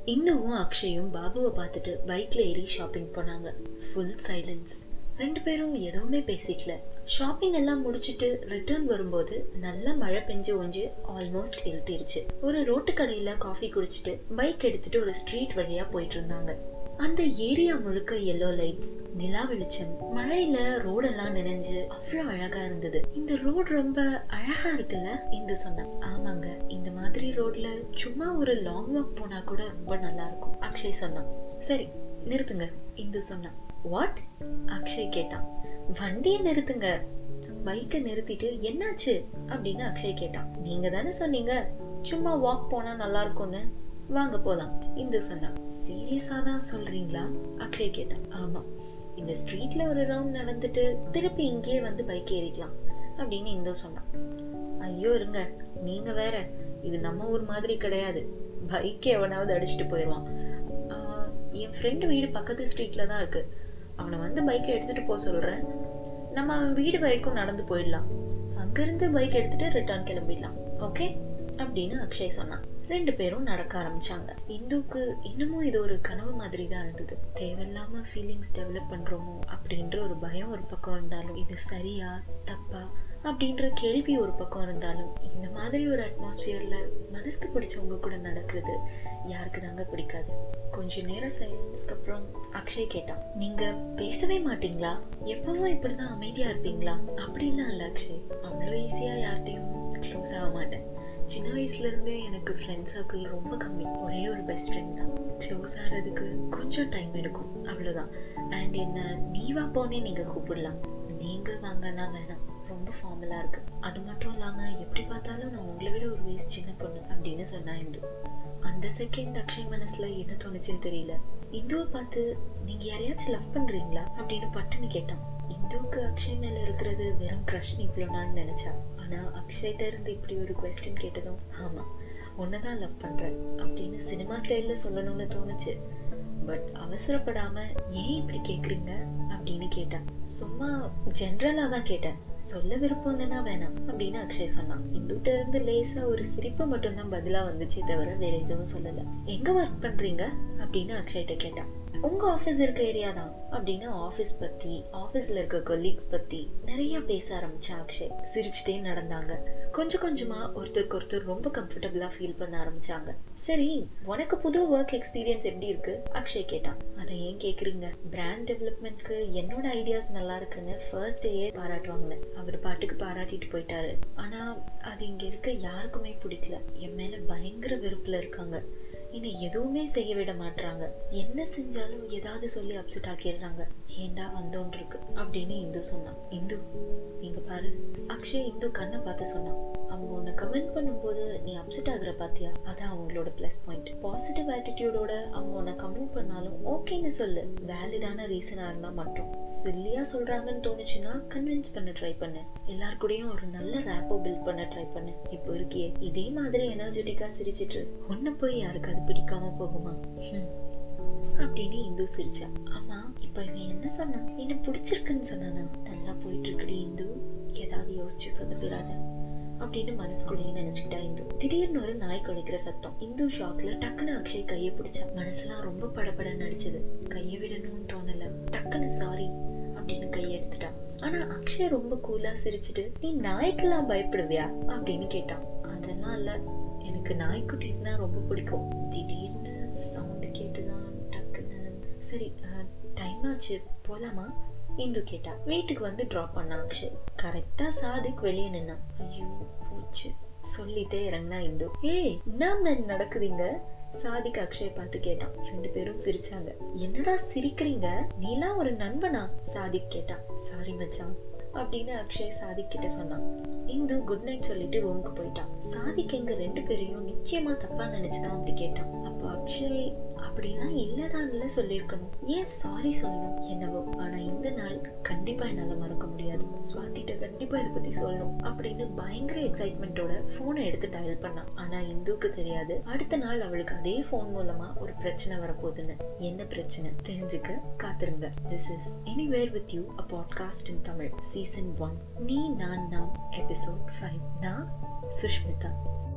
இந்துவும் அக்ஷயும் பாபுவை பார்த்துட்டு பைக்ல ஏறி ஷாப்பிங் போனாங்க ஃபுல் சைலன்ஸ் ரெண்டு பேரும் எதுவுமே பேசிக்கல ஷாப்பிங் எல்லாம் முடிச்சிட்டு ரிட்டர்ன் வரும்போது நல்ல மழை பெஞ்சு ஒஞ்சு ஆல்மோஸ்ட் இருட்டிருச்சு ஒரு ரோட்டு கடையில காஃபி குடிச்சிட்டு பைக் எடுத்துட்டு ஒரு ஸ்ட்ரீட் வழியா போயிட்டு இருந்தாங்க அந்த ஏரியா முழுக்க எல்லோ லைட்ஸ் நிலா வெளிச்சம் மழையில ரோடெல்லாம் நினைஞ்சு அவ்வளோ அழகா இருந்தது இந்த ரோடு ரொம்ப அழகா இருக்குல்ல இந்து சொன்னா ஆமாங்க இந்த மாதிரி ரோட்ல சும்மா ஒரு லாங் வாக் போனா கூட ரொம்ப நல்லா இருக்கும் அக்ஷய் சொன்னான் சரி நிறுத்துங்க இந்து சொன்னான் வாட் அக்ஷய் கேட்டான் வண்டியை நிறுத்துங்க பைக்கை நிறுத்திட்டு என்னாச்சு அப்படின்னு அக்ஷய் கேட்டான் நீங்க தானே சொன்னீங்க சும்மா வாக் போனா நல்லா இருக்கும்னு வாங்க போலாம் இந்து சொன்னான் சீரியஸா தான் சொல்றீங்களா அக்ஷய் கேட்டான் ஆமா இந்த ஸ்ட்ரீட்ல ஒரு ரவுண்ட் நடந்துட்டு திருப்பி இங்கேயே வந்து பைக் ஏறிக்கலாம் அப்படின்னு இந்து சொன்னான் ஐயோ இருங்க நீங்க வேற இது நம்ம ஊர் மாதிரி கிடையாது பைக் எவனாவது அடிச்சுட்டு போயிடுவான் ஆஹ், என் ஃப்ரெண்டு வீடு பக்கத்து ஸ்ட்ரீட்ல தான் இருக்கு அவனை வந்து பைக்கை எடுத்துட்டு போக சொல்றேன் நம்ம அவன் வீடு வரைக்கும் நடந்து போயிடலாம் அங்கிருந்து பைக் எடுத்துட்டு ரிட்டர்ன் கிளம்பிடலாம் ஓகே அப்படின்னு அக்ஷய் சொன்னான் ரெண்டு பேரும் நடக்க ஆரம்பிச்சாங்க இந்துக்கு இன்னமும் இது ஒரு கனவு மாதிரி தான் இருந்தது தேவையில்லாம ஃபீலிங்ஸ் டெவலப் பண்றோமோ அப்படின்ற ஒரு பயம் ஒரு பக்கம் இருந்தாலும் இது சரியா தப்பா அப்படின்ற கேள்வி ஒரு பக்கம் இருந்தாலும் இந்த மாதிரி ஒரு அட்மாஸ்பியர்ல மனசுக்கு பிடிச்சவங்க கூட நடக்கிறது யாருக்கு தாங்க பிடிக்காது கொஞ்ச நேரம் சைலன்ஸ்க்கு அப்புறம் அக்ஷய் கேட்டான் நீங்க பேசவே மாட்டீங்களா எப்பவும் இப்படிதான் அமைதியா இருப்பீங்களா அப்படிலாம் இல்ல அக்ஷய் அவ்வளோ ஈஸியா யார்கிட்டயும் க்ளோஸ் ஆக மாட்டேன் சின்ன வயசுல இருந்தே எனக்கு ஃப்ரெண்ட் சர்க்கிள் ரொம்ப கம்மி ஒரே ஒரு பெஸ்ட் ஃப்ரெண்ட் தான் க்ளோஸ் ஆகிறதுக்கு கொஞ்சம் டைம் எடுக்கும் அவ்வளோதான் அண்ட் என்ன நீவா போனே நீங்க கூப்பிடலாம் நீங்க வாங்கலாம் வேணாம் ரொம்ப ஃபார்மலா இருக்கு அது மட்டும் இல்லாம எப்படி பார்த்தாலும் நான் உங்களை விட ஒரு வயசு சின்ன பொண்ணு அப்படின்னு சொன்னா இந்து அந்த செகண்ட் அக்ஷய் மனசுல என்ன தோணுச்சுன்னு தெரியல இந்துவை பார்த்து நீங்க யாரையாச்சும் லவ் பண்றீங்களா அப்படின்னு பட்டுன்னு கேட்டான் இந்துவுக்கு அக்ஷய் மேல இருக்கிறது வெறும் க்ரஷ்னு இவ்வளோ நாள் நினைச்சா ஆனா அக்ஷய்கிட்ட இருந்து இப்படி ஒரு கொஸ்டின் கேட்டதும் ஆமா உன்னதான் லவ் பண்றேன் அப்படின்னு சினிமா ஸ்டைல்ல சொல்லணும்னு தோணுச்சு பட் அவசரப்படாம ஏன் இப்படி கேக்குறீங்க அப்படின்னு கேட்டேன் சும்மா ஜென்ரலா தான் கேட்டேன் சொல்ல விருப்பம் இல்லைன்னா வேணாம் அப்படின்னு அக்ஷய் சொன்னான் இந்துட்ட இருந்து லேசா ஒரு சிரிப்பு மட்டும்தான் பதிலா வந்துச்சே தவிர வேற எதுவும் சொல்லல எங்க ஒர்க் பண்றீங்க அப்படின்னு அக்ஷய்கிட்ட கேட்டான் உங்க ஆஃபீஸ் இருக்க ஏரியா தான் அப்படின்னு ஆஃபீஸ் பத்தி ஆஃபீஸ்ல இருக்க கொலீக்ஸ் பத்தி நிறைய பேச ஆரம்பிச்சா அக்ஷய் சிரிச்சுட்டே நடந்தாங்க கொஞ்சம் கொஞ்சமா ஒருத்தருக்கு ஒருத்தர் ரொம்ப கம்ஃபர்டபுளா ஃபீல் பண்ண ஆரம்பிச்சாங்க சரி உனக்கு புது ஒர்க் எக்ஸ்பீரியன்ஸ் எப்படி இருக்கு அக்ஷய் கேட்டான் அதை ஏன் கேக்குறீங்க பிராண்ட் டெவலப்மெண்ட்க்கு என்னோட ஐடியாஸ் நல்லா இருக்குன்னு ஃபர்ஸ்ட் டேயே பாராட்டுவாங்க அவர் பாட்டுக்கு பாராட்டிட்டு போயிட்டாரு ஆனா அது இங்க இருக்க யாருக்குமே பிடிக்கல என் மேல பயங்கர வெறுப்புல இருக்காங்க என்னை எதுவுமே செய்ய விட மாட்றாங்க என்ன செஞ்சாலும் ஏதாவது சொல்லி அப்செட் ஆக்கிடுறாங்க ஏண்டா வந்தோன் இருக்கு அப்படின்னு இந்து சொன்னான் இந்து நீங்க பாரு அக்ஷய் இந்து கண்ணை பார்த்து சொன்னான் அவங்க உன்னை கமெண்ட் பண்ணும்போது நீ அப்செட் ஆகுற பாத்தியா அதான் அவங்களோட ப்ளஸ் பாயிண்ட் பாசிட்டிவ் ஆட்டிடியூடோட அவங்க உன்னை கமெண்ட் பண்ணாலும் ஓகேன்னு சொல்லு வேலிடான ரீசனா இருந்தா மட்டும் சில்லியா சொல்றாங்கன்னு தோணுச்சுன்னா கன்வின்ஸ் பண்ண ட்ரை பண்ணு எல்லார் கூடயும் ஒரு நல்ல ரேப்போ பில்ட் பண்ண ட்ரை பண்ணு இப்போ இருக்கியே இதே மாதிரி எனர்ஜெட்டிக்கா சிரிச்சிட்டு உன்னை போய் யாருக்காவது பிடிக்காம போகுமா ஹம். அப்படின்னு இந்து சிரிச்சா ஆமா இப்ப இவன் என்ன சொன்னான் என்ன பிடிச்சிருக்குன்னு சொன்னானா நல்லா போயிட்டு இருக்குடி இந்து ஏதாவது யோசிச்சு சொதப்பிடாத அப்படின்னு மனசுக்குள்ளேயே நினைச்சுக்கிட்டா இந்து திடீர்னு ஒரு நாய் குலைக்கிற சத்தம் இந்து ஷாக்ல டக்குன்னு அக்ஷய் கையை பிடிச்சா மனசுலாம் ரொம்ப படபடன்னு அடிச்சது கையை விடணும்னு தோணல டக்குன்னு சாரி அப்படின்னு கையை எடுத்துட்டான் ஆனா அக்ஷய் ரொம்ப கூலா சிரிச்சுட்டு நீ நாய்க்கெல்லாம் பயப்படுவியா அப்படின்னு கேட்டான் அதெல்லாம் இல்ல எனக்கு நாய்க்குட்டீஸ்னா ரொம்ப பிடிக்கும் திடீர்னு சவுண்டு கேட்டுதான் டக்குன்னு சரி டைம் ஆச்சு போலாமா இந்து கேட்டா வீட்டுக்கு வந்து ட்ராப் பண்ணா அக்ஷய் கரெக்டா சாதிக் வெளியே நின்னான் ஐயோ போச்சு சொல்லிட்டே இறங்கினா இந்து ஏய் என்ன நடக்குதுங்க சாதிக் அக்ஷய் பார்த்து கேட்டான் ரெண்டு பேரும் சிரிச்சாங்க என்னடா சிரிக்கிறீங்க நீலாம் ஒரு நண்பனா சாதிக் கேட்டான் சாரி மச்சான் அப்படின்னு அக்ஷய் சாதிக் கிட்ட சொன்னான் இந்து குட் நைட் சொல்லிட்டு ரூமுக்கு போயிட்டான் சாதிக் எங்க ரெண்டு பேரையும் நிச்சயமா தப்பா நினைச்சுதான் அப்படி கேட்டான் அப்போ அக்ஷய் அப்படிலாம் இல்லடான்ல சொல்லியிருக்கணும் ஏன் சாரி சொல்லணும் என்னவோ ஆனா இந்த நாள் கண்டிப்பா என்னால மறக்க முடியாது சுவாதிட்ட கண்டிப்பா இதை பத்தி சொல்லணும் அப்படின்னு பயங்கர எக்ஸைட்மெண்ட்டோட போனை எடுத்து டயல் பண்ணான் ஆனா இந்துக்கு தெரியாது அடுத்த நாள் அவளுக்கு அதே போன் மூலமா ஒரு பிரச்சனை வரப்போகுதுன்னு என்ன பிரச்சனை தெரிஞ்சுக்க காத்திருங்க this is anywhere with you a podcast in Tamil season one நீ நான் நாம் எபிசோட் ஃபைவ் நான் சுஷ்மிதா